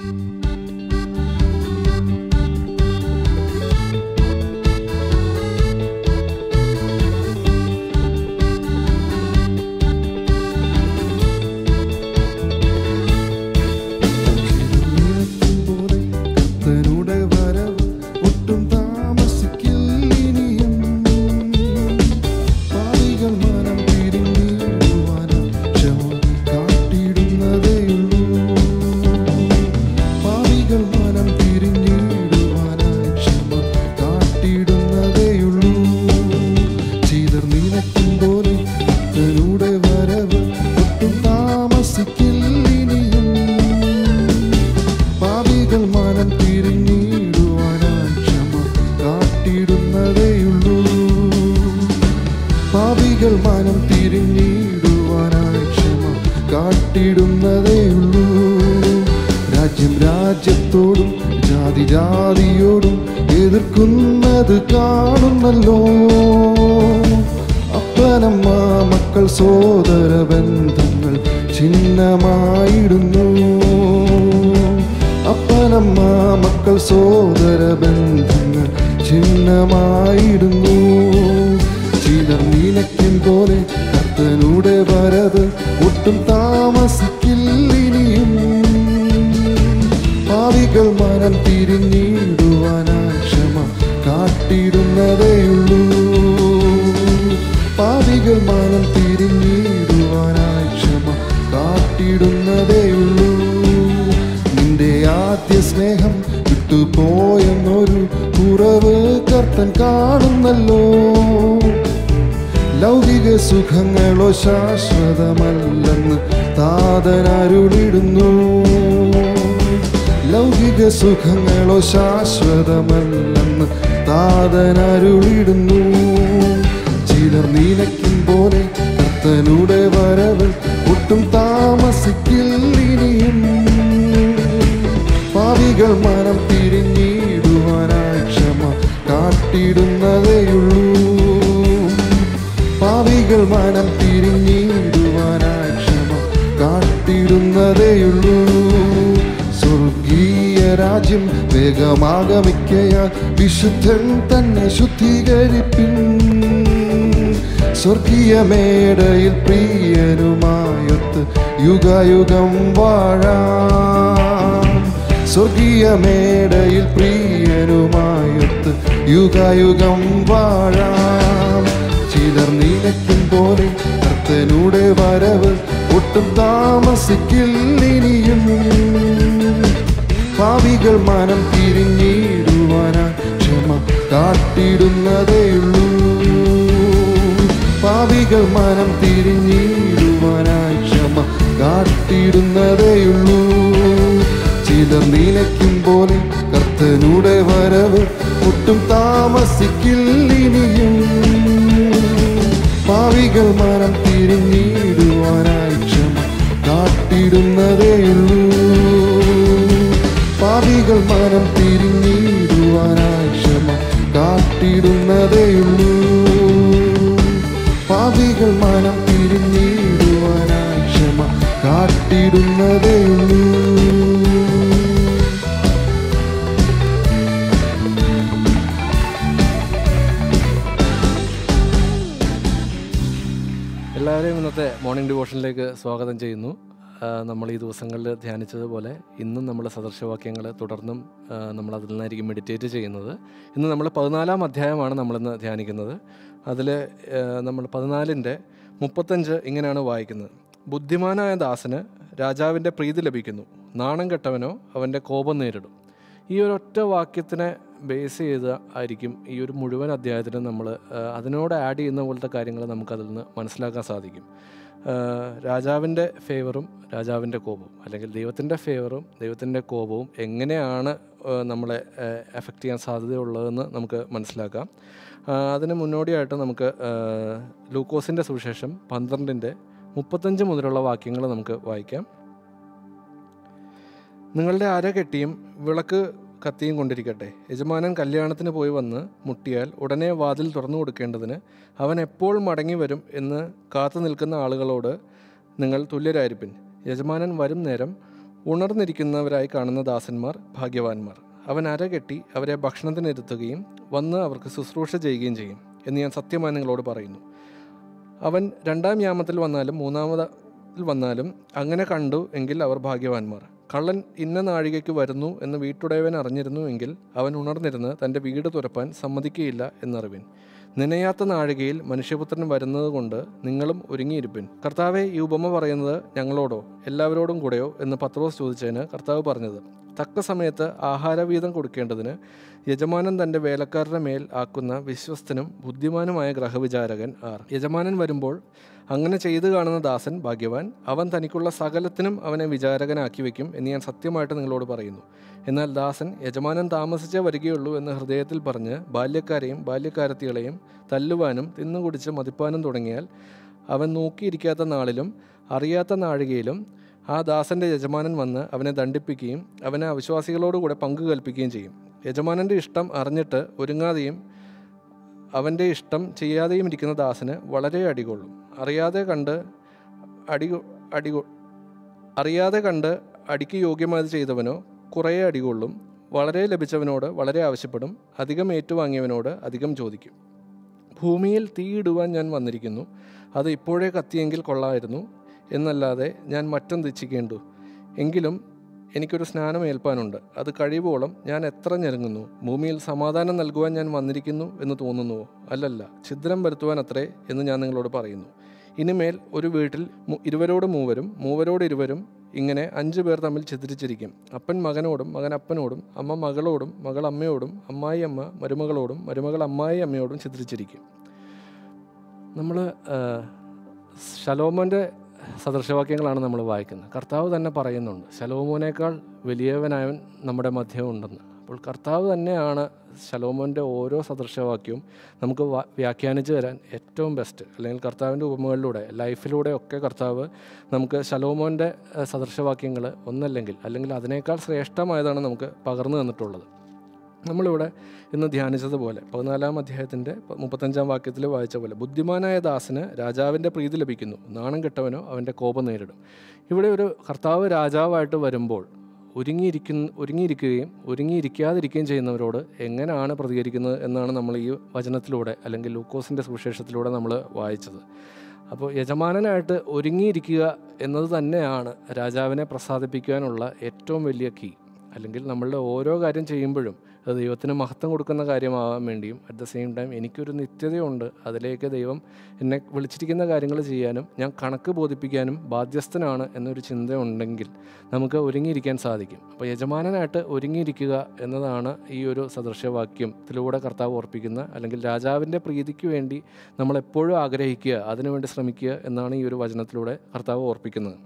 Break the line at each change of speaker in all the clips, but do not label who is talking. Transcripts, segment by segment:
പോലെ കർത്തനുടെ വരവ് ഒട്ടും താമസിക്കില്ലിനിയും പാപികൾ മനം തിരിഞ്ഞിടുവാനാ ക്ഷമ കാട്ടിടുന്നതേയുള്ളൂ പാപികൾ മനം തിരിഞ്ഞിടുവാനായി ക്ഷമ കാട്ടിടുന്നതേയുള്ളൂ ചെയ്തർ നിനക്കും പോലെ കർത്തനുടെ വരവ് ഒട്ടും താമസിക്കില്ലിനിയും പാപികൾ മനം തിരിഞ്ഞിടുവാനായി ക്ഷമ കാട്ടിടുന്നതേയുള്ളൂ പാപികൾ മനം തിരിഞ്ഞിടുവാനായി ക്ഷമ കാട്ടിടുന്നതേയുള്ളൂ രാജ്യം രാജ്യത്തോടും ജാതി ജാതിയോടും എതിർക്കുന്നത് കാണുന്നല്ലോ അപ്പനമ്മ മക്കൾ സോദര ബന്ധങ്ങൾ ചിഹ്നമായിടുന്നു അപ്പനമ്മ മക്കൾ സോദര ബന്ധങ്ങൾ ചിഹ്നമായിടുന്നു ചിലർ നീലയ്ക്കും പോലെ കർത്തനുടെ വരവ് ഒട്ടും താമസിക്കില്ലിനിയും പാവികൾ മനം തിരിഞ്ഞിടുവാനായി ക്ഷമ കാട്ടിടുന്നതേയുള്ളൂ പാവികൾ മനം തിരിഞ്ഞിടുവാനായി ക്ഷമ കാട്ടിടുന്നതേയുള്ളൂ നിന്റെ ആദ്യ സ്നേഹം വിട്ടുപോയെന്നൊരു കുറവ് കർത്തൻ കാണുന്നല്ലോ ലൗകിക സുഖങ്ങളോ ശാശ്വതമല്ലെന്ന് താതനരുളിടുന്നു ലൗകിക സുഖങ്ങളോ ശാശ്വതമല്ലെന്ന് താതനരുളിടുന്നു ചിലർ നീലയ്ക്കും പോലെ കർത്തനുടെ വരവ് ഒട്ടും താമസിക്കില്ലിനിയും പാവികൾ മനം തിരിഞ്ഞിടുവാനായി ക്ഷമ കാട്ടിടുന്നതേയുള്ളൂ പാവികൾ മനം തിരിഞ്ഞിടുവാനായി ക്ഷമ കാട്ടിടുന്നതേയുള്ളൂ സ്വർഗീയ രാജ്യം വേഗമാഗമിക്കയാൽ വിശുദ്ധൻ തന്നെ ശുദ്ധീകരിപ്പിൻ സ്വർഗീയ മേടയിൽ പ്രിയനുമായൊത്ത് യുഗയുഗം വാഴാം സ്വർഗീയ മേടയിൽ പ്രിയനുമായൊത്ത് യുഗയുഗം വാഴാം ചിലർ നീലയ്ക്കും പോലെ കർത്തനുടെ വരവ് ഒട്ടും താമസിക്കില്ലിനിയും പാവികൾ മനം തിരിഞ്ഞിടുവാനായി ക്ഷമ കാട്ടിടുന്നതേയുള്ളൂ പാവികൾ മനം തിരിഞ്ഞിടുവാനായി ക്ഷമ കാട്ടിടുന്നതേയുള്ളൂ ചിലർ നീലയ്ക്കും പോലെ കർത്തനുടെ വരവ് ഒട്ടും താമസിക്കില്ലിനിയും പാവികൾ മനം തിരിഞ്ഞിടുവാനായി ക്ഷമ കാട്ടിടുന്നതേയുള്ളൂ പാവികൾ മനം തിരിഞ്ഞിടുവാനായി ക്ഷമ കാട്ടിടുന്നതേയുള്ളൂ പാവികൾ മനം തിരിഞ്ഞിടുവാനായി ക്ഷമ കാട്ടിടുന്നതേയുള്ളൂ
എല്ലാവരെയും ഇന്നത്തെ മോർണിംഗ് ഡിവോഷനിലേക്ക് സ്വാഗതം ചെയ്യുന്നു ആ, നമ്മൾ ഈ ദിവസങ്ങളിൽ ധ്യാനിച്ചതുപോലെ ഇന്നും നമ്മൾ സദൃശവാക്യങ്ങൾ തുടർന്നും ആ, നമ്മൾ അതിൽ നിന്നായിരിക്കും മെഡിറ്റേറ്റ് ചെയ്യുന്നത് ഇന്ന് നമ്മൾ പതിനാലാം അധ്യായമാണ് നമ്മളിന്ന് ധ്യാനിക്കുന്നത് അതിൽ നമ്മൾ പതിനാലിൻ്റെ മുപ്പത്തഞ്ച് ഇങ്ങനെയാണ് വായിക്കുന്നത് ബുദ്ധിമാനായ ദാസന് രാജാവിൻ്റെ പ്രീതി ലഭിക്കുന്നു നാണം കെട്ടവനോ അവൻ്റെ കോപം നേരിടും ഈ ഒരൊറ്റ വാക്യത്തിനെ ബേസ് ചെയ്ത് ആയിരിക്കും ഈ ഒരു മുഴുവൻ അധ്യായത്തിലും നമ്മൾ അതിനോട് ആഡ് ചെയ്യുന്ന പോലത്തെ കാര്യങ്ങൾ നമുക്കതിൽ നിന്ന് മനസ്സിലാക്കാൻ സാധിക്കും രാജാവിൻ്റെ ഫേവറും രാജാവിൻ്റെ കോപവും അല്ലെങ്കിൽ ദൈവത്തിൻ്റെ ഫേവറും ദൈവത്തിൻ്റെ കോപവും എങ്ങനെയാണ് ആ, നമ്മളെ എഫക്റ്റ് ചെയ്യാൻ സാധ്യതയുള്ളതെന്ന് നമുക്ക് മനസ്സിലാക്കാം ആ, അതിന് മുന്നോടിയായിട്ട് നമുക്ക് ആ, ലൂക്കോസിൻ്റെ സുവിശേഷം പന്ത്രണ്ടിൻ്റെ മുപ്പത്തഞ്ച് മുതലുള്ള വാക്യങ്ങൾ നമുക്ക് വായിക്കാം നിങ്ങളുടെ അര കെട്ടിയും വിളക്ക് കത്തിയും കൊണ്ടിരിക്കട്ടെ യജമാനൻ കല്യാണത്തിന് പോയി വന്ന് മുട്ടിയാൽ ഉടനെ വാതിൽ തുറന്നു കൊടുക്കേണ്ടതിന് അവൻ എപ്പോൾ മടങ്ങി വരും എന്ന് കാത്തു നിൽക്കുന്ന ആളുകളോട് നിങ്ങൾ തുല്യരായിരിപ്പിൻ യജമാനൻ വരും നേരം ഉണർന്നിരിക്കുന്നവരായി കാണുന്ന ദാസന്മാർ ഭാഗ്യവാന്മാർ അവൻ അരകെട്ടി അവരെ ഭക്ഷണത്തിനിരുത്തുകയും വന്ന് അവർക്ക് ശുശ്രൂഷ ചെയ്യുകയും ചെയ്യും എന്ന് ഞാൻ സത്യമായി നിങ്ങളോട് പറയുന്നു അവൻ രണ്ടാം യാമത്തിൽ വന്നാലും മൂന്നാമതിൽ വന്നാലും അങ്ങനെ കണ്ടു എങ്കിൽ അവർ ഭാഗ്യവാന്മാർ കള്ളൻ ഇന്ന നാഴികയ്ക്ക് വരുന്നു എന്ന് വീട്ടുടയവൻ അറിഞ്ഞിരുന്നു എങ്കിൽ അവൻ ഉണർന്നിരുന്ന് തൻ്റെ വീട് തുറപ്പാൻ സമ്മതിക്കുകയില്ല എന്നറിവിൻ നനയാത്ത നാഴികയിൽ മനുഷ്യപുത്രൻ വരുന്നത് കൊണ്ട് നിങ്ങളും ഒരുങ്ങിയിരിപ്പിൻ കർത്താവെ ഈ ഉപമ പറയുന്നത് ഞങ്ങളോടോ എല്ലാവരോടും കൂടെയോ എന്ന് പത്രോസ് ചോദിച്ചതിന് കർത്താവ് പറഞ്ഞത് തക്ക സമയത്ത് ആഹാരവീതം കൊടുക്കേണ്ടതിന് യജമാനൻ തൻ്റെ വേലക്കാരുടെ മേൽ ആക്കുന്ന വിശ്വസ്തനും ബുദ്ധിമാനുമായ ഗ്രഹവിചാരകൻ ആർ യജമാനൻ വരുമ്പോൾ അങ്ങനെ ചെയ്തു കാണുന്ന ദാസൻ ഭാഗ്യവാൻ അവൻ തനിക്കുള്ള സകലത്തിനും അവനെ വിചാരകനാക്കി വയ്ക്കും എന്ന് ഞാൻ സത്യമായിട്ട് നിങ്ങളോട് പറയുന്നു എന്നാൽ ദാസൻ യജമാനൻ താമസിച്ചേ വരികയുള്ളൂ എന്ന് ഹൃദയത്തിൽ പറഞ്ഞ് ബാല്യക്കാരെയും ബാല്യക്കാരത്തികളെയും തല്ലുവാനും തിന്നുകുടിച്ച് മതിപ്പാനും തുടങ്ങിയാൽ അവൻ നോക്കിയിരിക്കാത്ത നാളിലും അറിയാത്ത നാഴികയിലും ആ ദാസന്റെ യജമാനൻ വന്ന് അവനെ ദണ്ഡിപ്പിക്കുകയും അവനെ അവിശ്വാസികളോടുകൂടെ പങ്കു കൽപ്പിക്കുകയും ചെയ്യും യജമാനന്റെ ഇഷ്ടം അറിഞ്ഞിട്ട് ഒരുങ്ങാതെയും അവൻ്റെ ഇഷ്ടം ചെയ്യാതെയും ഇരിക്കുന്ന ദാസന് വളരെ അടികൊള്ളും അറിയാതെ കണ്ട് അടി അടികൊ അറിയാതെ കണ്ട് അടിക്ക് യോഗ്യമായത് ചെയ്തവനോ കുറേ അടികൊള്ളും വളരെ ലഭിച്ചവനോട് വളരെ ആവശ്യപ്പെടും അധികം ഏറ്റുവാങ്ങിയവനോട് അധികം ചോദിക്കും ഭൂമിയിൽ തീയിടുവാൻ ഞാൻ വന്നിരിക്കുന്നു അത് ഇപ്പോഴേ കത്തിയെങ്കിൽ കൊള്ളായിരുന്നു എന്നല്ലാതെ ഞാൻ മറ്റെന്ത് ഇച്ഛിക്കേണ്ടു എങ്കിലും എനിക്കൊരു സ്നാനം ഏൽപ്പാനുണ്ട് അത് കഴിയുവോളം ഞാൻ എത്ര ഞെരുങ്ങുന്നു ഭൂമിയിൽ സമാധാനം നൽകുവാൻ ഞാൻ വന്നിരിക്കുന്നു എന്ന് തോന്നുന്നുവോ അല്ലല്ല ഛിദ്രം വരുത്തുവാൻ അത്രേ എന്ന് ഞാൻ നിങ്ങളോട് പറയുന്നു ഇനിമേൽ ഒരു വീട്ടിൽ മു- ഇരുവരോട് മൂവരും മൂവരോട് ഇരുവരും ഇങ്ങനെ അഞ്ചു പേർ തമ്മിൽ ചിത്രിച്ചിരിക്കും അപ്പൻ മകനോടും മകൻ അപ്പനോടും അമ്മ മകളോടും മകൾ അമ്മയോടും അമ്മായി അമ്മ മരുമകളോടും മരുമകൾ അമ്മായി അമ്മയോടും ചിത്രിച്ചിരിക്കും നമ്മൾ ശലോമോൻ്റെ സദൃശവാക്യങ്ങളാണ് നമ്മൾ വായിക്കുന്നത് കർത്താവ് തന്നെ പറയുന്നുണ്ട് ശലോമോനേക്കാൾ വലിയവനായവൻ നമ്മുടെ മധ്യം ഉണ്ടെന്ന് അപ്പോൾ കർത്താവ് തന്നെയാണ് ശലോമോൻ്റെ ഓരോ സദൃശവാക്യവും നമുക്ക് വാ- വ്യാഖ്യാനിച്ചു തരാൻ ഏറ്റവും ബെസ്റ്റ് അല്ലെങ്കിൽ കർത്താവിൻ്റെ ഉപമകളിലൂടെ ലൈഫിലൂടെ ഒക്കെ കർത്താവ് നമുക്ക് ശലോമോൻ്റെ സദൃശവാക്യങ്ങൾ ഒന്നല്ലെങ്കിൽ അല്ലെങ്കിൽ അതിനേക്കാൾ ശ്രേഷ്ഠമായതാണ് നമുക്ക് പകർന്നു തന്നിട്ടുള്ളത് നമ്മളിവിടെ ഇന്ന് ധ്യാനിച്ചതുപോലെ പതിനാലാം അധ്യായത്തിൻ്റെ മുപ്പത്തഞ്ചാം വാക്യത്തിൽ വായിച്ച പോലെ ബുദ്ധിമാനായ ദാസന് രാജാവിൻ്റെ പ്രീതി ലഭിക്കുന്നു നാണം കെട്ടവനോ അവൻ്റെ കോപം നേരിടും ഇവിടെ ഒരു കർത്താവ് രാജാവായിട്ട് വരുമ്പോൾ ഒരുങ്ങിയിരിക്കുന്ന ഒരുങ്ങിയിരിക്കുകയും ഒരുങ്ങിയിരിക്കാതിരിക്കുകയും ചെയ്യുന്നവരോട് എങ്ങനെയാണ് പ്രതികരിക്കുന്നത് എന്നാണ് നമ്മൾ ഈ വചനത്തിലൂടെ അല്ലെങ്കിൽ ലൂക്കോസിൻ്റെ സുവിശേഷത്തിലൂടെ നമ്മൾ വായിച്ചത് അപ്പോൾ യജമാനനായിട്ട് ഒരുങ്ങിയിരിക്കുക എന്നത് തന്നെയാണ് രാജാവിനെ പ്രസാദിപ്പിക്കാനുള്ള ഏറ്റവും വലിയ കീ അല്ലെങ്കിൽ നമ്മളുടെ ഓരോ കാര്യം ചെയ്യുമ്പോഴും അത് ദൈവത്തിന് മഹത്വം കൊടുക്കുന്ന കാര്യമാവാൻ വേണ്ടിയും അറ്റ് ദ സെയിം ടൈം എനിക്കൊരു നിത്യതയുണ്ട് അതിലേക്ക് ദൈവം എന്നെ വിളിച്ചിരിക്കുന്ന കാര്യങ്ങൾ ചെയ്യാനും ഞാൻ കണക്ക് ബോധിപ്പിക്കാനും ബാധ്യസ്ഥനാണ് എന്നൊരു ചിന്ത ഉണ്ടെങ്കിൽ നമുക്ക് ഒരുങ്ങിയിരിക്കാൻ സാധിക്കും അപ്പോൾ യജമാനനായിട്ട് ഒരുങ്ങിയിരിക്കുക എന്നതാണ് ഈ ഒരു സദൃശവാക്യത്തിലൂടെ കർത്താവ് ഓർപ്പിക്കുന്ന അല്ലെങ്കിൽ രാജാവിൻ്റെ പ്രീതിക്ക് വേണ്ടി നമ്മൾ എപ്പോഴും ആഗ്രഹിക്കുക അതിനുവേണ്ടി ശ്രമിക്കുക എന്നാണ് ഈ ഒരു വചനത്തിലൂടെ കർത്താവ് ഓർപ്പിക്കുന്നത്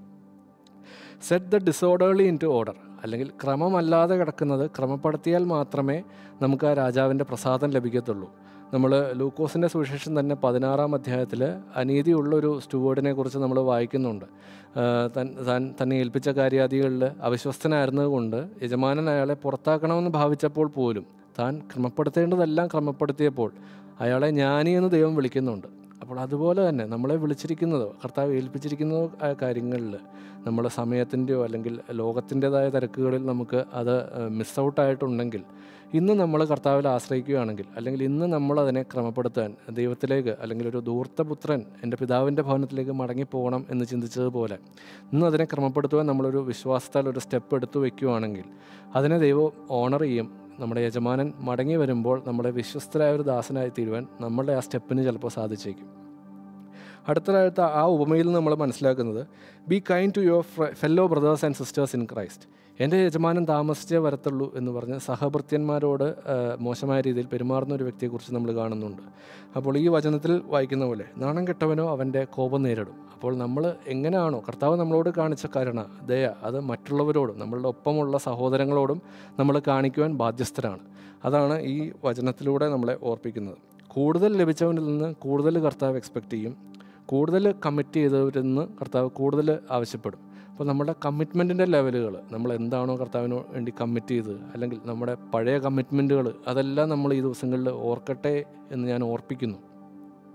set the disorderly into order അല്ലെങ്കിൽ ക്രമമല്ലാതെ കിടക്കുന്നത് ക്രമപ്പെടുത്തിയാൽ മാത്രമേ നമുക്ക് ആ രാജാവിൻ്റെ പ്രസാദം ലഭിക്കത്തുള്ളൂ നമ്മൾ ലൂക്കോസിൻ്റെ സുവിശേഷം തന്നെ പതിനാറാം അധ്യായത്തിൽ അനീതിയുള്ളൊരു സ്റ്റുവേർഡിനെ കുറിച്ച് നമ്മൾ വായിക്കുന്നുണ്ട് ആ, തൻ താൻ തന്നെ ഏൽപ്പിച്ച കാര്യാദികളിൽ അവിശ്വസ്തനായിരുന്നതുകൊണ്ട് യജമാനൻ അയാളെ പുറത്താക്കണമെന്ന് ഭാവിച്ചപ്പോൾ പോലും താൻ ക്രമപ്പെടുത്തേണ്ടതെല്ലാം ക്രമപ്പെടുത്തിയപ്പോൾ അയാളെ ജ്ഞാനി എന്ന് ദൈവം വിളിക്കുന്നുണ്ട് അപ്പോൾ അതുപോലെ തന്നെ നമ്മളെ വിളിച്ചിരിക്കുന്നതോ കർത്താവ് ഏൽപ്പിച്ചിരിക്കുന്നതോ ആയ കാര്യങ്ങളിൽ നമ്മൾ സമയത്തിൻ്റെയോ അല്ലെങ്കിൽ ലോകത്തിൻ്റെതായ തിരക്കുകളിൽ നമുക്ക് അത് മിസ് ഔട്ടായിട്ടുണ്ടെങ്കിൽ ഇന്ന് നമ്മൾ കർത്താവിൽ ആശ്രയിക്കുകയാണെങ്കിൽ അല്ലെങ്കിൽ ഇന്ന് നമ്മൾ അതിനെ ക്രമപ്പെടുത്താൻ ദൈവത്തിലേക്ക് അല്ലെങ്കിൽ ഒരു ധൂർത്തപുത്രൻ എൻ്റെ പിതാവിൻ്റെ ഭവനത്തിലേക്ക് മടങ്ങിപ്പോകണം എന്ന് ചിന്തിച്ചതുപോലെ ഇന്ന് അതിനെ ക്രമപ്പെടുത്തുവാൻ നമ്മളൊരു വിശ്വാസത്താൽ ഒരു സ്റ്റെപ്പ് എടുത്തു വയ്ക്കുകയാണെങ്കിൽ അതിനെ ദൈവം ഓണർ ചെയ്യും നമ്മുടെ യജമാനൻ മടങ്ങി വരുമ്പോൾ നമ്മുടെ വിശ്വസ്തരായ ഒരു ദാസനായി തീരുവാൻ നമ്മളുടെ ആ സ്റ്റെപ്പിന് ചിലപ്പോൾ സാധിച്ചേക്കും അടുത്തതായിട്ട് ആ ഉപമയിൽ നിന്ന് നമ്മൾ മനസ്സിലാക്കുന്നത് be kind to your fellow brothers and sisters in Christ എൻ്റെ യജമാനൻ താമസിച്ചേ വരത്തുള്ളൂ എന്ന് പറഞ്ഞ് സഹഭൃത്യന്മാരോട് ആ, മോശമായ രീതിയിൽ പെരുമാറുന്ന ഒരു വ്യക്തിയെക്കുറിച്ച് നമ്മൾ കാണുന്നുണ്ട് അപ്പോൾ ഈ വചനത്തിൽ വായിക്കുന്ന പോലെ നാണം കെട്ടവനോ അവൻ്റെ കോപം നേരിടും അപ്പോൾ നമ്മൾ എങ്ങനെയാണോ കർത്താവ് നമ്മളോട് കാണിച്ച കരുണ ദയ അത് മറ്റുള്ളവരോടും നമ്മളുടെ ഒപ്പമുള്ള സഹോദരങ്ങളോടും നമ്മൾ കാണിക്കുവാൻ ബാധ്യസ്ഥരാണ് അതാണ് ഈ വചനത്തിലൂടെ നമ്മളെ ഓർപ്പിക്കുന്നത് കൂടുതൽ ലഭിച്ചവനിൽ നിന്ന് കൂടുതൽ കർത്താവ് എക്സ്പെക്റ്റ് ചെയ്യും കൂടുതൽ കമ്മിറ്റ് ചെയ്തവരിൽ നിന്ന് കർത്താവ് കൂടുതൽ ആവശ്യപ്പെടും അപ്പോൾ നമ്മുടെ കമ്മിറ്റ്മെൻറ്റിൻ്റെ ലെവലുകൾ നമ്മൾ എന്താണോ കർത്താവിന് വേണ്ടി കമ്മിറ്റ് ചെയ്തത് അല്ലെങ്കിൽ നമ്മുടെ പഴയ കമ്മിറ്റ്മെൻറ്റുകൾ അതെല്ലാം നമ്മൾ ഈ ദിവസങ്ങളിൽ ഓർക്കട്ടെ എന്ന് ഞാൻ ഓർപ്പിക്കുന്നു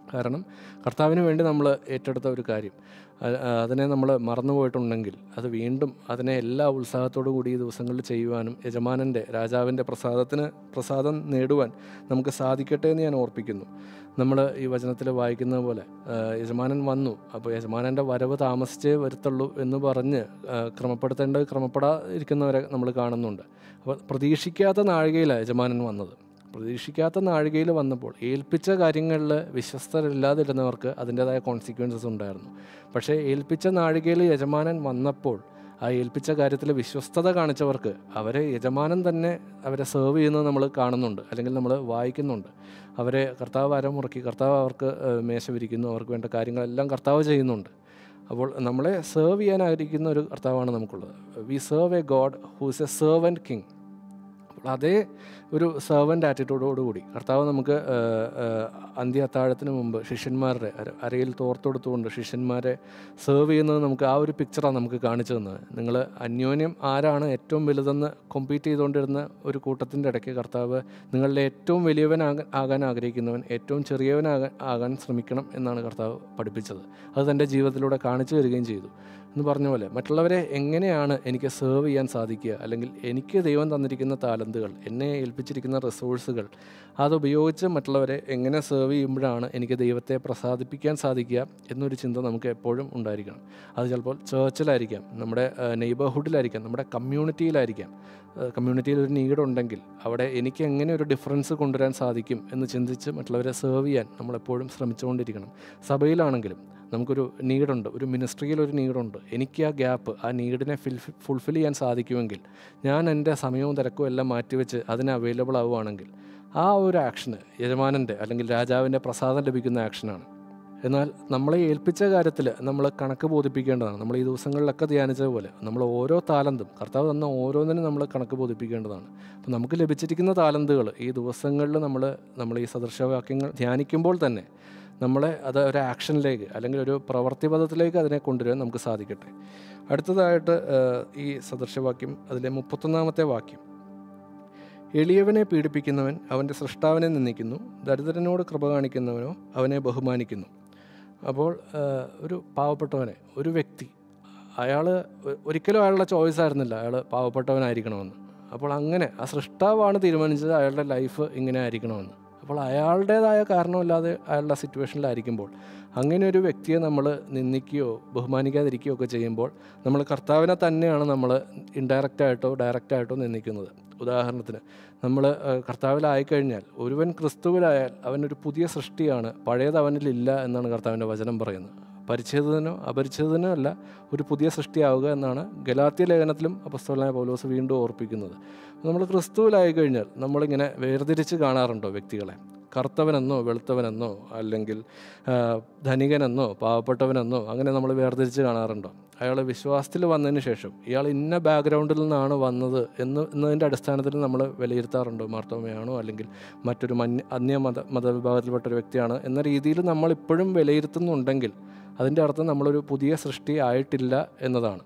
കാരണം കർത്താവിന് വേണ്ടി നമ്മൾ ഏറ്റെടുത്ത ഒരു കാര്യം അ- ആ, അതിനെ നമ്മൾ മറന്നുപോയിട്ടുണ്ടെങ്കിൽ അത് വീണ്ടും അതിനെ എല്ലാ ഉത്സാഹത്തോടു കൂടി ഈ ദിവസങ്ങളിൽ ചെയ്യുവാനും യജമാനൻ്റെ രാജാവിൻ്റെ പ്രസാദത്തിന് പ്രസാദം നേടുവാൻ നമുക്ക് സാധിക്കട്ടെ എന്ന് ഞാൻ ഓർപ്പിക്കുന്നു നമ്മൾ ഈ വചനത്തിൽ വായിക്കുന്നത് പോലെ ആ, യജമാനൻ വന്നു അപ്പോൾ യജമാനൻ്റെ വരവ് താമസിച്ചേ വരുത്തുള്ളൂ എന്ന് പറഞ്ഞ് ആ, ക്രമപ്പെടുത്തേണ്ടത് ക്രമപ്പെടാതിരിക്കുന്നവരെ നമ്മൾ കാണുന്നുണ്ട് അപ്പോൾ പ്രതീക്ഷിക്കാത്ത നാഴികയിലാണ് യജമാനൻ വന്നത് പ്രതീക്ഷിക്കാത്ത നാഴികയിൽ വന്നപ്പോൾ ഏൽപ്പിച്ച കാര്യങ്ങളിൽ വിശ്വസ്തരില്ലാതിരുന്നവർക്ക് അതിൻ്റെതായ കോൺസിക്വൻസസ് ഉണ്ടായിരുന്നു പക്ഷേ ഏൽപ്പിച്ച നാഴികയിൽ യജമാനൻ വന്നപ്പോൾ ആ ഏൽപ്പിച്ച കാര്യത്തിൽ വിശ്വസ്തത കാണിച്ചവർക്ക് അവരെ യജമാനൻ തന്നെ അവരെ സെർവ് ചെയ്യുന്നത് നമ്മൾ കാണുന്നുണ്ട് അല്ലെങ്കിൽ നമ്മൾ വായിക്കുന്നുണ്ട് അവരെ കർത്താവ് അരമുറക്കി കർത്താവ് അവർക്ക് ഏഹ്, മേശ വിരിക്കുന്നു അവർക്ക് വേണ്ട കാര്യങ്ങളെല്ലാം കർത്താവ് ചെയ്യുന്നുണ്ട് അപ്പോൾ നമ്മളെ സെർവ് ചെയ്യാൻ ആഗ്രഹിക്കുന്ന ഒരു കർത്താവാണ് നമുക്കുള്ളത് we serve a God whose a servant king അപ്പോൾ അതേ ഒരു സെർവൻ്റ് ആറ്റിറ്റ്യൂഡോടുകൂടി കർത്താവ് നമുക്ക് ആ, ആ, അന്ത്യ അത്താഴത്തിന് മുമ്പ് ശിഷ്യന്മാരുടെ അര- അരയിൽ തോർത്തെടുത്തുകൊണ്ട് ശിഷ്യന്മാരെ സെർവ് ചെയ്യുന്നത് നമുക്ക് ആ ഒരു പിക്ചറാണ് നമുക്ക് കാണിച്ചു തന്നത് നിങ്ങൾ അന്യോന്യം ആരാണ് ഏറ്റവും വലുതെന്ന് കോമ്പീറ്റ് ചെയ്തുകൊണ്ടിരുന്ന ഒരു കൂട്ടത്തിൻ്റെ ഇടയ്ക്ക് കർത്താവ് നിങ്ങളുടെ ഏറ്റവും വലിയവനാകാൻ ആകാൻ ആഗ്രഹിക്കുന്നവൻ ഏറ്റവും ചെറിയവനാകാൻ ആകാൻ ശ്രമിക്കണം എന്നാണ് കർത്താവ് പഠിപ്പിച്ചത് അത് തൻ്റെ ജീവിതത്തിലൂടെ കാണിച്ചു തരികയും ചെയ്തു എന്ന് പറഞ്ഞ പോലെ മറ്റുള്ളവരെ എങ്ങനെയാണ് എനിക്ക് സെർവ് ചെയ്യാൻ സാധിക്കുക അല്ലെങ്കിൽ എനിക്ക് ദൈവം തന്നിരിക്കുന്ന താലന്തുകൾ എന്നെ ഏൽപ്പിച്ചിരിക്കുന്ന റിസോഴ്സുകൾ അതുപയോഗിച്ച് മറ്റുള്ളവരെ എങ്ങനെ സെർവ് ചെയ്യുമ്പോഴാണ് എനിക്ക് ദൈവത്തെ പ്രസാദിപ്പിക്കാൻ സാധിക്കുക എന്നൊരു ചിന്ത നമുക്ക് എപ്പോഴും ഉണ്ടായിരിക്കണം അത് ചിലപ്പോൾ ചേർച്ചിലായിരിക്കാം നമ്മുടെ നെയ്ബർഹുഡിലായിരിക്കാം നമ്മുടെ കമ്മ്യൂണിറ്റിയിലായിരിക്കാം കമ്മ്യൂണിറ്റിയിൽ ഒരു നീഡ് ഉണ്ടെങ്കിൽ അവിടെ എനിക്ക് എങ്ങനെ ഒരു ഡിഫറൻസ് കൊണ്ടുവരാൻ സാധിക്കും എന്ന് ചിന്തിച്ച് മറ്റുള്ളവരെ സെർവ് ചെയ്യാൻ നമ്മളെപ്പോഴും ശ്രമിച്ചുകൊണ്ടിരിക്കണം സഭയിലാണെങ്കിലും നമുക്കൊരു നീഡുണ്ട് ഒരു മിനിസ്ട്രിയിൽ ഒരു നീഡുണ്ട് എനിക്ക് ആ ഗ്യാപ്പ് ആ നീഡിനെ ഫിൽ ഫുൾഫിൽ ചെയ്യാൻ സാധിക്കുമെങ്കിൽ ഞാൻ എൻ്റെ സമയവും തിരക്കും എല്ലാം മാറ്റിവെച്ച് അതിന് അവൈലബിൾ ആവുകയാണെങ്കിൽ ആ ഒരു ആക്ഷന് യജമാനൻ്റെ അല്ലെങ്കിൽ രാജാവിൻ്റെ പ്രസാദം ലഭിക്കുന്ന ആക്ഷനാണ് എന്നാൽ നമ്മളെ ഏൽപ്പിച്ച കാര്യത്തിൽ നമ്മൾ കണക്ക് ബോധിപ്പിക്കേണ്ടതാണ് നമ്മൾ ഈ ദിവസങ്ങളിലൊക്കെ ധ്യാനിച്ചതുപോലെ നമ്മൾ ഓരോ താലന്തും കർത്താവ് തന്ന ഓരോന്നിനും നമ്മൾ കണക്ക് ബോധിപ്പിക്കേണ്ടതാണ് അപ്പോൾ നമുക്ക് ലഭിച്ചിരിക്കുന്ന താലന്തുകൾ ഈ ദിവസങ്ങളിൽ നമ്മൾ നമ്മൾ ഈ സദൃശവാക്യങ്ങൾ ധ്യാനിക്കുമ്പോൾ തന്നെ നമ്മളെ അത് ഒരു ആക്ഷനിലേക്ക് അല്ലെങ്കിൽ ഒരു പ്രവൃത്തിപഥത്തിലേക്ക് അതിനെ കൊണ്ടുവരാൻ നമുക്ക് സാധിക്കട്ടെ അടുത്തതായിട്ട് ആ, ഈ സദൃശവാക്യം അതിലെ മുപ്പത്തൊന്നാമത്തെ വാക്യം എളിയവനെ പീഡിപ്പിക്കുന്നവൻ അവൻ്റെ സൃഷ്ടാവിനെ നിന്ദിക്കുന്നു ദരിദ്രനോട് കൃപ കാണിക്കുന്നവനോ അവനെ ബഹുമാനിക്കുന്നു അപ്പോൾ ആ, ഒരു പാവപ്പെട്ടവനെ ഒരു വ്യക്തി അയാൾ ഒരിക്കലും അയാളുടെ ചോയ്സ് ആയിരുന്നില്ല അയാൾ പാവപ്പെട്ടവനായിരിക്കണമെന്ന് അപ്പോൾ അങ്ങനെ ആ സൃഷ്ടാവാണ് തീരുമാനിച്ചത് അയാളുടെ ലൈഫ് ഇങ്ങനെ ആയിരിക്കണമെന്ന് അപ്പോൾ അയാളുടേതായ കാരണമില്ലാതെ അയാളുടെ സിറ്റുവേഷനിലായിരിക്കുമ്പോൾ അങ്ങനെ ഒരു വ്യക്തിയെ നമ്മൾ നിന്ദിക്കുകയോ ബഹുമാനിക്കാതിരിക്കുകയോ ഒക്കെ ചെയ്യുമ്പോൾ നമ്മൾ കർത്താവിനെ തന്നെയാണ് നമ്മൾ ഇൻഡയറക്റ്റായിട്ടോ ഡയറക്റ്റായിട്ടോ നിന്ദിക്കുന്നത് ഉദാഹരണത്തിന് നമ്മൾ കർത്താവിലായിക്കഴിഞ്ഞാൽ ഒരുവൻ ക്രിസ്തുവിലായാൽ അവനൊരു പുതിയ സൃഷ്ടിയാണ് പഴയത് അവനിലില്ല എന്നാണ് കർത്താവിൻ്റെ വചനം പറയുന്നത് പരിച്ഛേദനോ അപരിച്ഛേദനോ അല്ല ഒരു പുതിയ സൃഷ്ടിയാവുക എന്നാണ് ഗലാത്യ ലേഖനത്തിലും അപ്പസ്തോലനായ പൗലോസ് വീണ്ടും ഓർപ്പിക്കുന്നത് നമ്മൾ ക്രിസ്തുവിലായി കഴിഞ്ഞാൽ നമ്മളിങ്ങനെ വേർതിരിച്ച് കാണാറുണ്ടോ വ്യക്തികളെ കറുത്തവനെന്നോ വെളുത്തവനെന്നോ അല്ലെങ്കിൽ ആ, ധനികനെന്നോ പാവപ്പെട്ടവനെന്നോ അങ്ങനെ നമ്മൾ വേർതിരിച്ച് കാണാറുണ്ടോ അയാൾ വിശ്വാസത്തിൽ വന്നതിന് ശേഷം ഇയാൾ ഇന്ന ബാക്ക്ഗ്രൗണ്ടിൽ നിന്നാണ് വന്നത് എന്ന് എന്നതിൻ്റെ അടിസ്ഥാനത്തിൽ നമ്മൾ വിലയിരുത്താറുണ്ടോ മാർത്തോമയാണോ അല്ലെങ്കിൽ മറ്റൊരു മന്യ അന്യ മത മതവിഭാഗത്തിൽപ്പെട്ട ഒരു വ്യക്തിയാണ് എന്ന രീതിയിൽ നമ്മൾ ഇപ്പോഴും വിലയിരുത്തുന്നുണ്ടെങ്കിൽ അതിൻ്റെ അർത്ഥം നമ്മളൊരു പുതിയ സൃഷ്ടി ആയിട്ടില്ല എന്നതാണ്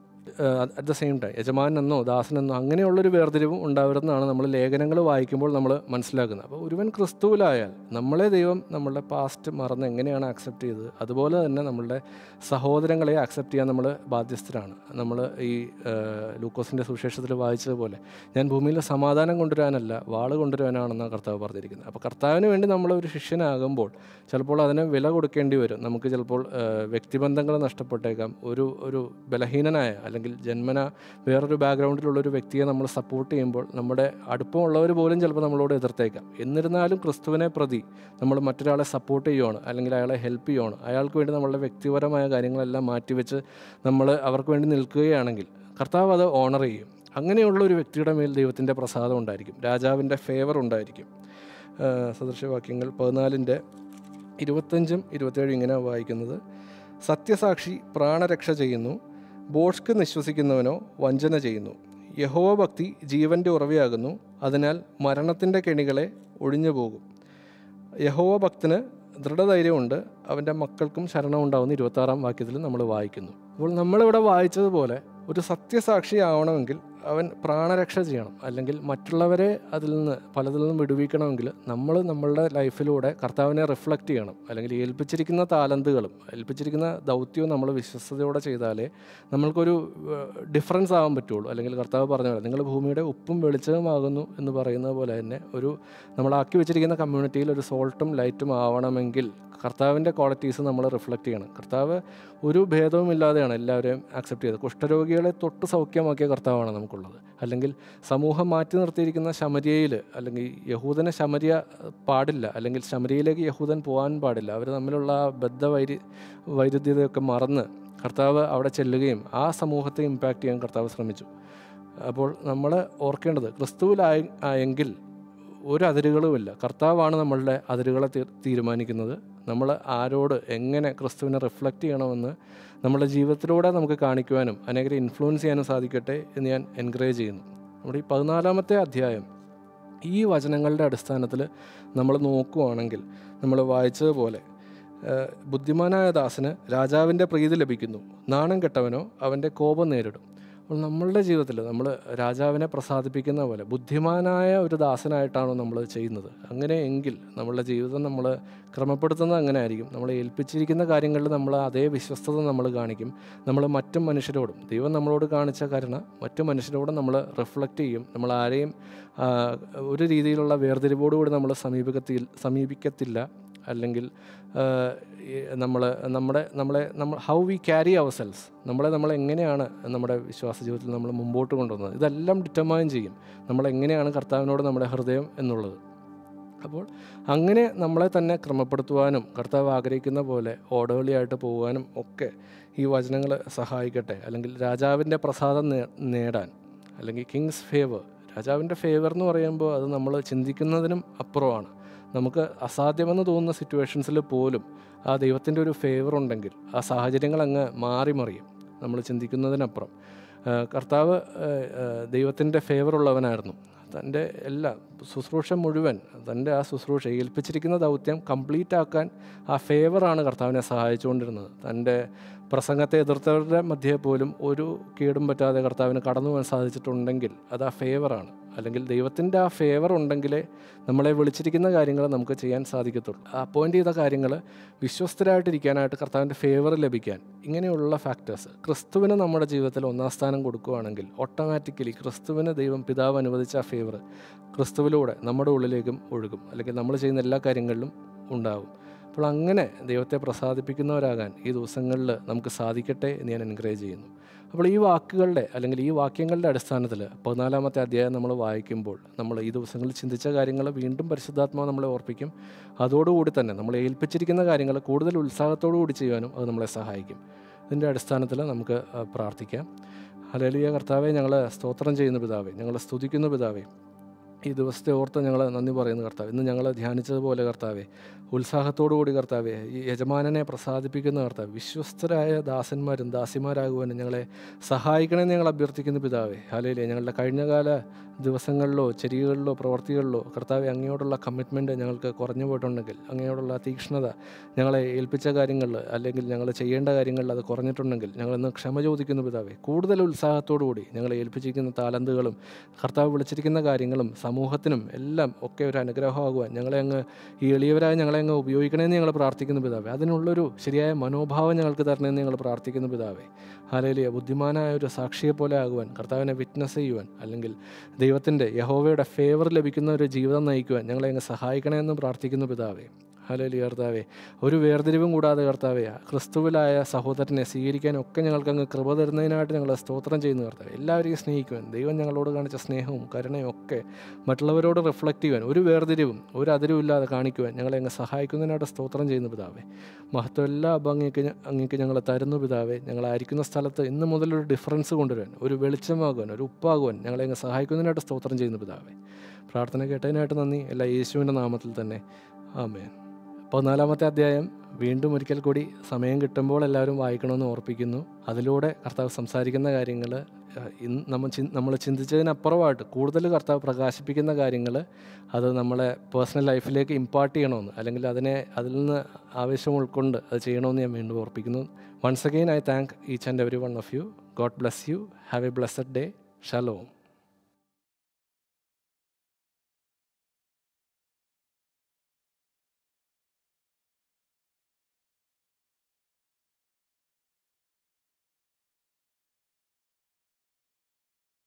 അറ്റ് ദ സെയിം ടൈം യജമാനെന്നോ ദാസനെന്നോ അങ്ങനെയുള്ളൊരു വേർതിരിവും ഉണ്ടാവരുന്നതാണ് നമ്മൾ ലേഖനങ്ങൾ വായിക്കുമ്പോൾ നമ്മൾ മനസ്സിലാക്കുന്നത് അപ്പോൾ ഒരുവൻ ക്രിസ്തുവിലായാൽ നമ്മളെ ദൈവം നമ്മളുടെ പാസ്റ്റ് മറന്ന് എങ്ങനെയാണ് അക്സെപ്റ്റ് ചെയ്തത് അതുപോലെ തന്നെ നമ്മളുടെ സഹോദരങ്ങളെ അക്സെപ്റ്റ് ചെയ്യാൻ നമ്മൾ ബാധ്യസ്ഥരാണ് നമ്മൾ ഈ ലൂക്കോസിൻ്റെ സുവിശേഷത്തിൽ വായിച്ചതുപോലെ ഞാൻ ഭൂമിയിൽ സമാധാനം കൊണ്ടുവരാനല്ല വാള് കൊണ്ടുവരാനാണെന്നാണ് കർത്താവ് പറഞ്ഞിരിക്കുന്നത് അപ്പോൾ കർത്താവിന് വേണ്ടി നമ്മൾ ഒരു ശിഷ്യനാകുമ്പോൾ ചിലപ്പോൾ അതിന് വില കൊടുക്കേണ്ടി വരും നമുക്ക് ചിലപ്പോൾ ആ, വ്യക്തിബന്ധങ്ങൾ നഷ്ടപ്പെട്ടേക്കാം ഒരു ഒരു ബലഹീനനായ അല്ലെങ്കിൽ ജന്മന വേറൊരു ബാക്ക്ഗ്രൗണ്ടിലുള്ള ഒരു വ്യക്തിയെ നമ്മൾ സപ്പോർട്ട് ചെയ്യുമ്പോൾ നമ്മുടെ അടുപ്പമുള്ളവർ പോലും ചിലപ്പോൾ നമ്മളോട് എതിർത്തേക്കാം എന്നിരുന്നാലും ക്രിസ്തുവിനെ പ്രതി നമ്മൾ മറ്റൊരാളെ സപ്പോർട്ട് ചെയ്യുവാണ് അല്ലെങ്കിൽ അയാളെ ഹെൽപ്പ് ചെയ്യുവാണ് അയാൾക്ക് വേണ്ടി നമ്മളുടെ വ്യക്തിപരമായ കാര്യങ്ങളെല്ലാം മാറ്റിവെച്ച് നമ്മൾ അവർക്ക് വേണ്ടി നിൽക്കുകയാണെങ്കിൽ കർത്താവ് അത് ഓണർ ചെയ്യും അങ്ങനെയുള്ള ഒരു വ്യക്തിയുടെ മേൽ ദൈവത്തിൻ്റെ പ്രസാദം ഉണ്ടായിരിക്കും രാജാവിൻ്റെ ഫേവർ ഉണ്ടായിരിക്കും ആ, സദൃശവാക്യങ്ങൾ പതിനാലിൻ്റെ ഇരുപത്തഞ്ചും ഇരുപത്തേഴും ഇങ്ങനെ വായിക്കുന്നത് സത്യസാക്ഷി പ്രാണരക്ഷ ചെയ്യുന്നു ബോഷ്ക്ക് നിശ്വസിക്കുന്നവനോ വഞ്ചന ചെയ്യുന്നു യഹോവ ഭക്തി ജീവൻ്റെ ഉറവയാകുന്നു അതിനാൽ മരണത്തിൻ്റെ കെണികളെ ഒഴിഞ്ഞു പോകും യഹോവ ഭക്തന് ദൃഢധൈര്യമുണ്ട് അവൻ്റെ മക്കൾക്കും ശരണം ഉണ്ടാവുന്ന ഇരുപത്താറാം വാക്യത്തിൽ നമ്മൾ വായിക്കുന്നു അപ്പോൾ നമ്മളിവിടെ വായിച്ചതുപോലെ ഒരു സത്യസാക്ഷി ആവണമെങ്കിൽ അവൻ പ്രാണരക്ഷ ചെയ്യണം അല്ലെങ്കിൽ മറ്റുള്ളവരെ അതിൽ നിന്ന് പലതിൽ നിന്നും വിടുവിക്കണമെങ്കിൽ നമ്മൾ നമ്മളുടെ ലൈഫിലൂടെ കർത്താവിനെ റിഫ്ലക്റ്റ് ചെയ്യണം അല്ലെങ്കിൽ ഏൽപ്പിച്ചിരിക്കുന്ന താലന്തുകളും ഏൽപ്പിച്ചിരിക്കുന്ന ദൗത്യവും നമ്മൾ വിശ്വസ്തയോടെ ചെയ്താലേ നമ്മൾക്കൊരു ഡിഫറൻസ് ആവാൻ പറ്റുള്ളൂ അല്ലെങ്കിൽ കർത്താവ് പറഞ്ഞ പോലെ നിങ്ങൾ ഭൂമിയുടെ ഉപ്പും വെളിച്ചവുമാകുന്നു എന്ന് പറയുന്നത് പോലെ തന്നെ ഒരു നമ്മളാക്കി വെച്ചിരിക്കുന്ന കമ്മ്യൂണിറ്റിയിൽ ഒരു സോൾട്ടും ലൈറ്റും ആവണമെങ്കിൽ കർത്താവിൻ്റെ ക്വാളിറ്റീസ് നമ്മൾ റിഫ്ലക്റ്റ് ചെയ്യണം കർത്താവ് ഒരു ഭേദവും ഇല്ലാതെയാണ് എല്ലാവരെയും ആക്സെപ്റ്റ് ചെയ്തത് കുഷ്ഠരോഗികളെ തൊട്ട് സൗഖ്യമാക്കിയ കർത്താവാണ് നമുക്കുള്ളത് അല്ലെങ്കിൽ സമൂഹം മാറ്റി നിർത്തിയിരിക്കുന്ന ശമരിയയിൽ അല്ലെങ്കിൽ യഹൂദനെ ശമരിയ പാടില്ല അല്ലെങ്കിൽ ശമരിയയിലേക്ക് യഹൂദൻ പോകാൻ പാടില്ല അവർ തമ്മിലുള്ള ആ ബദ്ധ വൈരി വൈരുദ്ധ്യതയൊക്കെ മറന്ന് കർത്താവ് അവിടെ ചെല്ലുകയും ആ സമൂഹത്തെ ഇമ്പാക്റ്റ് ചെയ്യാൻ കർത്താവ് ശ്രമിച്ചു അപ്പോൾ നമ്മൾ ഓർക്കേണ്ടത് ക്രിസ്തുവിലായി ആയെങ്കിൽ ഒരു അതിരുകളുമില്ല കർത്താവാണ് നമ്മളുടെ അതിരുകളെ തീ- തീരുമാനിക്കുന്നത് നമ്മൾ ആരോട് എങ്ങനെ ക്രിസ്തുവിനെ റിഫ്ലക്റ്റ് ചെയ്യണമെന്ന് നമ്മുടെ ജീവിതത്തിലൂടെ നമുക്ക് കാണിക്കുവാനും അനേകരെ ഇൻഫ്ലുവൻസ് ചെയ്യാനും സാധിക്കട്ടെ എന്ന് ഞാൻ എൻകറേജ് ചെയ്യുന്നു നമ്മുടെ ഈ പതിനാലാമത്തെ അധ്യായം ഈ വചനങ്ങളുടെ അടിസ്ഥാനത്തിൽ നമ്മൾ നോക്കുവാണെങ്കിൽ നമ്മൾ വായിച്ചതുപോലെ ഏഹ്, ബുദ്ധിമാനായ ദാസന് രാജാവിൻ്റെ പ്രീതി ലഭിക്കുന്നു നാണം കെട്ടവനോ അവൻ്റെ കോപം നേരിടും അപ്പോൾ നമ്മളുടെ ജീവിതത്തിൽ നമ്മൾ രാജാവിനെ പ്രസാദിപ്പിക്കുന്ന പോലെ ബുദ്ധിമാനായ ഒരു ദാസനായിട്ടാണോ നമ്മൾ ചെയ്യുന്നത് അങ്ങനെ എങ്കിൽ നമ്മളുടെ ജീവിതം നമ്മൾ ക്രമപ്പെടുത്തുന്നത് അങ്ങനെ ആയിരിക്കും നമ്മൾ ഏൽപ്പിച്ചിരിക്കുന്ന കാര്യങ്ങളിൽ നമ്മൾ അതേ വിശ്വസ്തത നമ്മൾ കാണിക്കും നമ്മൾ മറ്റു മനുഷ്യരോടും ദൈവം നമ്മളോട് കാണിച്ച കരുണ മറ്റു മനുഷ്യരോടും നമ്മൾ റിഫ്ലക്റ്റ് ചെയ്യും നമ്മൾ ആരെയും ആ, ഒരു രീതിയിലുള്ള വേർതിരിവോടുകൂടി നമ്മൾ സമീപിക്കത്തിൽ സമീപിക്കത്തില്ല അല്ലെങ്കിൽ നമ്മൾ നമ്മുടെ നമ്മളെ നമ്മൾ how we carry ourselves നമ്മളെ നമ്മൾ എങ്ങനെയാണ് നമ്മുടെ വിശ്വാസ ജീവിതത്തിൽ നമ്മൾ മുമ്പോട്ട് കൊണ്ടുവന്നത് ഇതെല്ലാം ഡിറ്റർമൈൻ ചെയ്യും നമ്മൾ എങ്ങനെയാണ് കർത്താവിനോട് നമ്മുടെ ഹൃദയം എന്നുള്ളത് അപ്പോൾ അങ്ങനെ നമ്മളെ തന്നെ ക്രമപ്പെടുത്തുവാനും കർത്താവ് ആഗ്രഹിക്കുന്ന പോലെ ഓർഡർലി ആയിട്ട് പോകാനും ഒക്കെ ഈ വചനങ്ങൾ സഹായിക്കട്ടെ അല്ലെങ്കിൽ രാജാവിൻ്റെ പ്രസാദം നേ- നേടാൻ അല്ലെങ്കിൽ കിങ്സ് ഫേവർ രാജാവിൻ്റെ ഫേവർ എന്ന് പറയുമ്പോൾ അത് നമ്മൾ ചിന്തിക്കുന്നതിനും അപ്പുറമാണ് നമുക്ക് അസാധ്യമെന്ന് തോന്നുന്ന സിറ്റുവേഷൻസിൽ പോലും ആ ദൈവത്തിൻ്റെ ഒരു ഫേവർ ഉണ്ടെങ്കിൽ ആ സാഹചര്യങ്ങൾ അങ്ങ് മാറി മറിയും നമ്മൾ ചിന്തിക്കുന്നതിനപ്പുറം ആ, കർത്താവ് ദൈവത്തിൻ്റെ ഫേവർ ഉള്ളവനായിരുന്നു തൻ്റെ എല്ലാ ശുശ്രൂഷ മുഴുവൻ തൻ്റെ ആ ശുശ്രൂഷ ഏൽപ്പിച്ചിരിക്കുന്ന ദൗത്യം കംപ്ലീറ്റ് ആക്കാൻ ആ ഫേവറാണ് കർത്താവിനെ സഹായിച്ചുകൊണ്ടിരുന്നത് തൻ്റെ പ്രസംഗത്തെ എതിർത്തവരുടെ മധ്യേ പോലും ഒരു കേടും പറ്റാതെ കർത്താവിന് കടന്നു പോകാൻ സാധിച്ചിട്ടുണ്ടെങ്കിൽ അത് ആ ഫേവറാണ് അല്ലെങ്കിൽ ദൈവത്തിൻ്റെ ആ ഫേവർ ഉണ്ടെങ്കിലേ നമ്മളെ വിളിച്ചിരിക്കുന്ന കാര്യങ്ങൾ നമുക്ക് ചെയ്യാൻ സാധിക്കത്തുള്ളൂ അപ്പോയിൻ്റ് ചെയ്ത കാര്യങ്ങൾ വിശ്വസ്തരായിട്ടിരിക്കാനായിട്ട് കർത്താവിൻ്റെ ഫേവർ ലഭിക്കാൻ ഇങ്ങനെയുള്ള ഫാക്ടേഴ്സ് ക്രിസ്തുവിന് നമ്മുടെ ജീവിതത്തിൽ ഒന്നാം സ്ഥാനം കൊടുക്കുകയാണെങ്കിൽ ഓട്ടോമാറ്റിക്കലി ക്രിസ്തുവിന് ദൈവം പിതാവ് അനുവദിച്ച ആ ഫേവർ ക്രിസ്തുവിലൂടെ നമ്മുടെ ഉള്ളിലേക്കും ഒഴുകും അല്ലെങ്കിൽ നമ്മൾ ചെയ്യുന്ന എല്ലാ കാര്യങ്ങളിലും ഉണ്ടാവും അപ്പോൾ അങ്ങനെ ദൈവത്തെ പ്രസാദിപ്പിക്കുന്നവരാകാൻ ഈ ദിവസങ്ങളിൽ നമുക്ക് സാധിക്കട്ടെ എന്ന് ഞാൻ എൻകറേജ് ചെയ്യുന്നു അപ്പോൾ ഈ വാക്കുകളുടെ അല്ലെങ്കിൽ ഈ വാക്യങ്ങളുടെ അടിസ്ഥാനത്തിൽ പതിനാലാമത്തെ അധ്യായം നമ്മൾ വായിക്കുമ്പോൾ നമ്മൾ ഈ ദിവസങ്ങളിൽ ചിന്തിച്ച കാര്യങ്ങൾ വീണ്ടും പരിശുദ്ധാത്മാവ് നമ്മളെ ഓർപ്പിക്കും അതോടുകൂടി തന്നെ നമ്മൾ ഏൽപ്പിച്ചിരിക്കുന്ന കാര്യങ്ങൾ കൂടുതൽ ഉത്സാഹത്തോടു കൂടി ചെയ്യാനും അത് നമ്മളെ സഹായിക്കും ഇതിൻ്റെ അടിസ്ഥാനത്തിൽ നമുക്ക് ആ, പ്രാർത്ഥിക്കാം ഹലേലിയ കർത്താവെ ഞങ്ങൾ സ്തോത്രം ചെയ്യുന്ന പിതാവേ ഞങ്ങൾ സ്തുതിക്കുന്ന പിതാവേ ഈ ദിവസത്തെ ഓർത്ത് ഞങ്ങൾ നന്ദി പറയുന്നു കർത്താവ് ഇന്ന് ഞങ്ങൾ ധ്യാനിച്ചതുപോലെ കർത്താവെ ഉത്സാഹത്തോടു കൂടി കർത്താവെ ഈ യജമാനനെ പ്രസാദിപ്പിക്കുന്ന കർത്താവ് വിശ്വസ്തരായ ദാസന്മാരും ദാസിമാരാകുവാനും ഞങ്ങളെ സഹായിക്കണമെന്ന് ഞങ്ങൾ അഭ്യർത്ഥിക്കുന്ന പിതാവെ ഹാലയിലെ ഞങ്ങളുടെ കഴിഞ്ഞകാല ദിവസങ്ങളിലോ ചരികളിലോ പ്രവർത്തികളിലോ കർത്താവെ അങ്ങയോടുള്ള കമ്മിറ്റ്മെൻറ്റ് ഞങ്ങൾക്ക് കുറഞ്ഞു പോയിട്ടുണ്ടെങ്കിൽ അങ്ങയോടുള്ള തീക്ഷ്ണത ഞങ്ങളെ ഏൽപ്പിച്ച കാര്യങ്ങളിൽ അല്ലെങ്കിൽ ഞങ്ങൾ ചെയ്യേണ്ട കാര്യങ്ങളിൽ അത് കുറഞ്ഞിട്ടുണ്ടെങ്കിൽ ഞങ്ങളിന്ന് ക്ഷമ ചോദിക്കുന്നു പിതാവെ കൂടുതൽ ഉത്സാഹത്തോടു കൂടി ഞങ്ങളെ ഏൽപ്പിച്ചിരിക്കുന്ന താലന്തുകളും കർത്താവ് വിളിച്ചിരിക്കുന്ന കാര്യങ്ങളും സമൂഹത്തിനും എല്ലാം ഒക്കെ ഒരു അനുഗ്രഹമാകുവാൻ ഞങ്ങളെ അങ്ങ് ഈ എളിയവരായ ഞങ്ങളെ അങ്ങ് ഉപയോഗിക്കണമെന്ന് ഞങ്ങൾ പ്രാർത്ഥിക്കുന്നു പിതാവേ അതിനുള്ളൊരു ശരിയായ മനോഭാവം ഞങ്ങൾക്ക് തരണമെന്ന് ഞങ്ങൾ പ്രാർത്ഥിക്കുന്നു പിതാവേ ഹാലേലിയ ബുദ്ധിമാനായ ഒരു സാക്ഷിയെ പോലെ ആകുവാൻ കർത്താവിനെ വിറ്റ്നസ് ചെയ്യുവാൻ അല്ലെങ്കിൽ ദൈവത്തിൻ്റെ യഹോവയുടെ ഫേവർ ലഭിക്കുന്ന ഒരു ജീവിതം നയിക്കുവാൻ ഞങ്ങളെ അങ്ങ് സഹായിക്കണമെന്ന് പ്രാർത്ഥിക്കുന്നു പിതാവേ ഹലേലി കർത്താവെ ഒരു വേർതിരിവും കൂടാതെ കർത്താവെ ക്രിസ്തുവിലായ സഹോദരനെ സ്വീകരിക്കാനൊക്കെ ഞങ്ങൾക്ക് അങ്ങ് കൃപ തരുന്നതിനായിട്ട് ഞങ്ങൾ സ്തോത്രം ചെയ്യുന്നു കർത്താവെ എല്ലാവരെയും സ്നേഹിക്കുവാൻ ദൈവം ഞങ്ങളോട് കാണിച്ച സ്നേഹവും കരുണയും ഒക്കെ മറ്റുള്ളവരോട് റിഫ്ലക്റ്റ് ചെയ്യുവാൻ ഒരു വേർതിരിവും ഒരു അതിരും ഇല്ലാതെ കാണിക്കുവാൻ ഞങ്ങളെ അങ്ങ് സഹായിക്കുന്നതിനായിട്ട് സ്തോത്രം ചെയ്യുന്നു പിതാവേ മഹത്വം എല്ലാ അങ്ങേക്ക് ഞ- അങ്ങേക്ക് ഞങ്ങൾ തരുന്നു പിതാവേ ഞങ്ങളായിരിക്കുന്ന സ്ഥലത്ത് ഇന്ന് മുതൽ ഒരു ഡിഫറൻസ് കൊണ്ടുവരാൻ ഒരു വെളിച്ചമാകുവാൻ ഒരു ഉപ്പാകുവാൻ ഞങ്ങളെ അങ്ങ് സഹായിക്കുന്നതിനായിട്ട് സ്തോത്രം ചെയ്യുന്നു പിതാവേ പ്രാർത്ഥന കേട്ടതിനായിട്ട് നന്ദി എല്ലാ യേശുവിൻ്റെ നാമത്തിൽ തന്നെ ആമേൻ പതിനാലാമത്തെ അധ്യായം വീണ്ടും ഒരിക്കൽ കൂടി സമയം കിട്ടുമ്പോൾ എല്ലാവരും വായിക്കണമെന്ന് ഓർപ്പിക്കുന്നു അതിലൂടെ കർത്താവ് സംസാരിക്കുന്ന കാര്യങ്ങൾ ഇന്ന് നമ്മൾ ചി നമ്മൾ ചിന്തിച്ചതിനപ്പുറമായിട്ട് കൂടുതൽ കർത്താവ് പ്രകാശിപ്പിക്കുന്ന കാര്യങ്ങൾ അത് നമ്മളെ പേഴ്സണൽ ലൈഫിലേക്ക് ഇമ്പാർട്ട് ചെയ്യണമെന്ന് അല്ലെങ്കിൽ അതിനെ അതിൽ നിന്ന് ആവശ്യം ഉൾക്കൊണ്ട് അത് ചെയ്യണമെന്ന് ഞാൻ വീണ്ടും ഓർപ്പിക്കുന്നു once again I thank each and every one of you God bless you have a blessed day Shalom